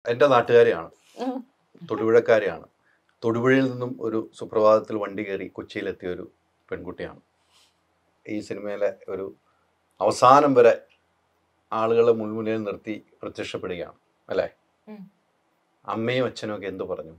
എൻ്റെ നാട്ടുകാരെയാണ് ഉം. തൊടുപുഴക്കാരെയാണ് തൊടുപുഴയിൽ നിന്നും ഒരു സുപ്രഭാതത്തിൽ വണ്ടി കയറി കൊച്ചിയിലെത്തിയ ഒരു പെൺകുട്ടിയാണ് ഈ സിനിമയിലെ ഒരു അവസാനം വരെ ആളുകളെ മുൾമുനയിൽ നിർത്തി പ്രത്യക്ഷപ്പെടുകയാണ് അല്ലേ ഉം. അമ്മയും അച്ഛനും ഒക്കെ എന്ത് പറഞ്ഞു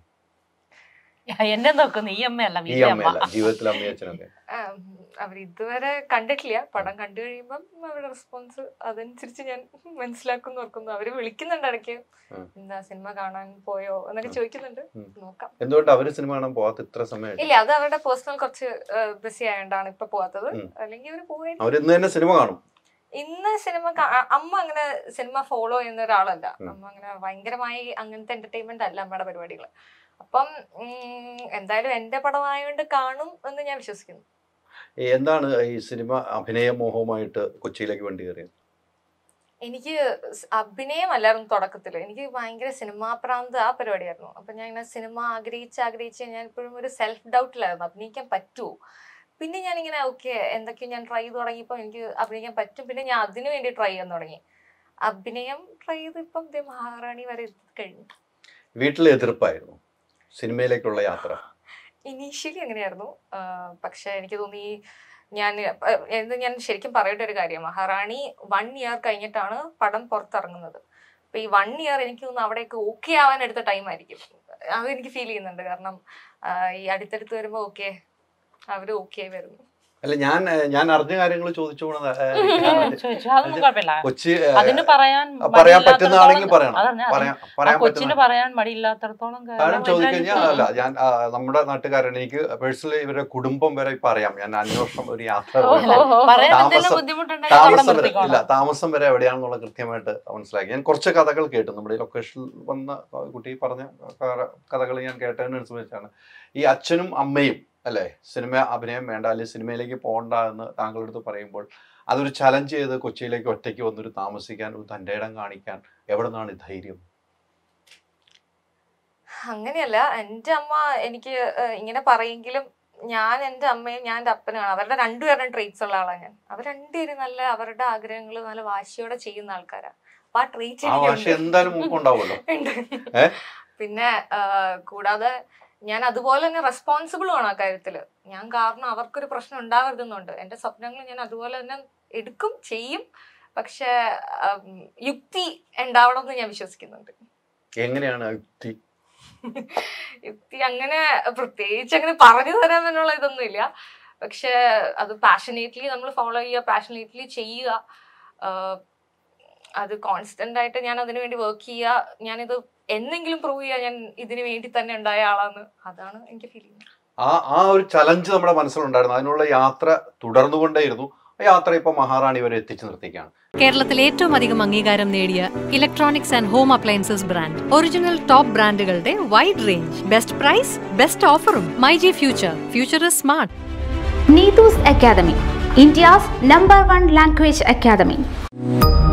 എന്നെ നോക്കുന്നു ഈ അമ്മയല്ല ഈ വീട്ടിലെ അമ്മ അമ്മയല്ല ജീവിതത്തിൽ അമ്മയും അച്ഛനൊക്കെ അവർ ഇതുവരെ കണ്ടിട്ടില്ല പടം കണ്ടു കഴിയുമ്പം അവരുടെ റെസ്പോൺസ് അതനുസരിച്ച് ഞാൻ മനസ്സിലാക്കുന്നു ഓർക്കുന്നു അവര് വിളിക്കുന്നുണ്ട് ഇടയ്ക്ക് ഉം. എന്താ സിനിമ കാണാൻ പോയോ എന്നൊക്കെ ഉം. ചോദിക്കുന്നുണ്ട് ഉം. നോക്കാം എന്തുകൊണ്ട് അവര് സിനിമ കാണാൻ പോകാത്ത ഇത്ര സമയമായിട്ട് ഇല്ല അത് അവരുടെ പേഴ്സണൽ കുറച്ച് ബിസി ആയതുകൊണ്ടാണ് ഇപ്പൊ പോവാത്തത് ഉം. അല്ലെങ്കിൽ അവര് പോയി അവർ ഇന്ന് തന്നെ സിനിമ കാണും ഇന്ന് സിനിമ കാ- അ- അമ്മ അങ്ങനെ സിനിമ ഫോളോ ചെയ്യുന്ന ഒരാളല്ല ഉം. അമ്മ അങ്ങനെ ഭയങ്കരമായി അങ്ങനത്തെ എന്റർടൈൻമെന്റ് അല്ല അമ്മയുടെ പരിപാടികൾ അപ്പം ഉം, എന്തായാലും എന്റെ പടമായോണ്ട് കാണും എന്ന് ഞാൻ വിശ്വസിക്കുന്നു ഈ എന്താണ് ഈ സിനിമ അഭിനയ മോഹവുമായിട്ട് കൊച്ചിയിലേക്ക് വണ്ടി കയറിയത് എനിക്ക് സ് അഭിനയമല്ലായിരുന്നു തുടക്കത്തിൽ എനിക്ക് ഭയങ്കര സിനിമാ പ്രാന്ത് ആ പരിപാടിയായിരുന്നു അപ്പൊ ഞാൻ ഇങ്ങനെ സിനിമ ആഗ്രഹിച്ച് ആഗ്രഹിച്ച് ഞാൻ ഇപ്പോഴും ഒരു സെൽഫ് ഡൗട്ടിലായിരുന്നു അഭിനയിക്കാൻ പറ്റുമോ പിന്നെ ഞാൻ ഇങ്ങനെ ഓക്കെ എന്തൊക്കെയോ ഞാൻ ട്രൈ ചെയ്ത് തുടങ്ങിയപ്പോൾ എനിക്ക് അഭിനയിക്കാൻ പറ്റും പിന്നെ ഞാൻ അതിനു വേണ്ടി ട്രൈ ചെയ്യാൻ തുടങ്ങി അഭിനയം ട്രൈ ചെയ്ത് ഇപ്പം ദേ മഹാറാണി വരെ കഴിഞ്ഞു വീട്ടിലെ എതിർപ്പായിരുന്നു സിനിമയിലേക്കുള്ള യാത്ര ഇനീഷ്യലി അങ്ങനെയായിരുന്നു ആഹ് പക്ഷെ എനിക്ക് തോന്നി ഞാൻ ആഹ് എന്ന് ഞാൻ ശരിക്കും പറയേണ്ട ഒരു കാര്യം മഹാറാണി വൺ ഇയർ കഴിഞ്ഞിട്ടാണ് പടം പുറത്തിറങ്ങുന്നത് അപ്പൊ ഈ വൺ ഇയർ എനിക്ക് തോന്നുന്നു അവിടേക്ക് ഓക്കെ ആവാൻ എടുത്ത ടൈം ആയിരിക്കും അത് എനിക്ക് ഫീൽ ചെയ്യുന്നുണ്ട് കാരണം ആഹ് ഈ അടുത്തടുത്ത് വരുമ്പോൾ ഓക്കെ അവര് ഓക്കെ ആയി വരുന്നു അല്ല ഞാൻ ഏഹ്, ഞാൻ അറിഞ്ഞ കാര്യങ്ങൾ ചോദിച്ചു പോണത് ഏഹ്, കാരണം ചോദിച്ചു അതൊന്നും കുഴപ്പമില്ല കൊച്ചി ഏഹ്, അതിന് പറയാൻ പറയാൻ പറ്റുന്നതാണെങ്കിൽ പറയണം അതറിഞ്ഞ പറയാൻ പറയാൻ കൊച്ചിന് പറ്റുന്ന പറയാൻ മടിയില്ലാത്തടത്തോളം കാലം കാരണം ചോദിക്കഴിഞ്ഞാൽ എല്ലാവരും അല്ല ഞാൻ ആ, നമ്മുടെ നാട്ടുകാരൻ എനിക്ക് പേഴ്സണലി ഇവരുടെ കുടുംബം വരെ ഇപ്പൊ അറിയാം ഞാൻ അന്വേഷണം ഒരു യാത്ര ഓ, പോയപ്പോൾ ഓ, ഓ. പറയാൻ താമസം- എന്തെങ്കിലും ബുദ്ധിമുട്ടുണ്ടെങ്കിൽ അവിടെ താമസം വരെ ഇല്ല നിർത്തിക്കോളാം താമസം വരെ എവിടെയാണെന്നുള്ള കൃത്യമായിട്ട് മനസ്സിലാക്കി ഞാൻ കുറച്ച് കഥകൾ കേട്ടു നമ്മുടെ ഈ ലൊക്കേഷനിൽ വന്ന കുട്ടി പറഞ്ഞ കഥകൾ ഞാൻ കേട്ടതിനനുസരിച്ചാണ് ഈ അച്ഛനും അമ്മയും അല്ലേ സിനിമ അഭിനയം വേണ്ട അല്ലെങ്കിൽ സിനിമയിലേക്ക് പോകണ്ട എന്ന് താങ്കളുടെ അടുത്ത് പറയുമ്പോൾ അതൊരു ചലഞ്ച് ചെയ്ത് കൊച്ചിയിലേക്ക് ഒറ്റയ്ക്ക് വന്നൊരു താമസിക്കാൻ ഒരു തൻ്റെ ഇടം കാണിക്കാൻ എവിടെ നിന്നാണ് ഈ ധൈര്യം അങ്ങനെയല്ല എൻ്റെ അമ്മ എനിക്ക് ഏഹ്, ഇങ്ങനെ പറയെങ്കിലും ഞാൻ എൻ്റെ അമ്മയും ഞാൻ എൻ്റെ അപ്പനുമാണ് അവരുടെ രണ്ടുപേരുടെയും ട്രേറ്റ്സ് ഉള്ള ആളാണ് ഞാൻ അവർ രണ്ടുപേരും നല്ല അവരുടെ ആഗ്രഹങ്ങൾ നല്ല വാശിയോടെ ചെയ്യുന്ന ആൾക്കാരാ അപ്പൊ ആ ട്രേറ്റ് ആ ഭാഷ എന്തായാലും മൂക്കുണ്ടാവുമല്ലോ ഏ? പിന്നെ ആഹ്, കൂടാതെ ഞാൻ അതുപോലെ തന്നെ റെസ്പോൺസിബിൾ ആണ് ആ കാര്യത്തില് ഞാൻ കാരണം അവർക്കൊരു പ്രശ്നം ഉണ്ടാവരുതെന്നുണ്ട് എൻ്റെ സ്വപ്നങ്ങൾ ഞാൻ അതുപോലെ തന്നെ എടുക്കും ചെയ്യും പക്ഷെ ആം, യുക്തി ഉണ്ടാവണം എന്ന് ഞാൻ വിശ്വസിക്കുന്നുണ്ട് എങ്ങനെയാണ് ആ യുക്തി യുക്തി അങ്ങനെ പ്രത്യേകിച്ച് അങ്ങനെ പറഞ്ഞു തരാമെന്നുള്ള ഇതൊന്നും ഇല്ല പക്ഷെ അത് പാഷനേറ്റ്ലി നമ്മൾ ഫോളോ ചെയ്യുക പാഷനേറ്റ്ലി ചെയ്യുക ആഹ് അത് കോൺസ്റ്റന്റ് ആയിട്ട് ഞാൻ അതിനു വേണ്ടി വർക്ക് ചെയ്യുക ഞാനിത് എന്നെങ്കിലും പ്രൂവ് ചെയ്യാൻ ഞാൻ ഇതിനു വേണ്ടി തന്നെ ഉണ്ടായ ആളാന്ന് അതാണ് എനിക്ക് ഫീൽ ചെയ്യുന്നത് ആ ആ ഒരു ചലഞ്ച് നമ്മുടെ മനസ്സിലുണ്ടായിരുന്നു അതിനുള്ള യാത്ര തുടർന്നുകൊണ്ടേയിരുന്നു ആ യാത്ര ഇപ്പൊ മഹാറാണി വരെ എത്തിച്ചു നിർത്തിക്കുകയാണ് കേരളത്തിൽ ഏറ്റവും അധികം അംഗീകാരം നേടിയ electronics and home appliances brand original top ബ്രാൻഡുകളുടെ wide range best price best ഓഫറും my G future future is smart Neetu's Academy, India's number one language academy.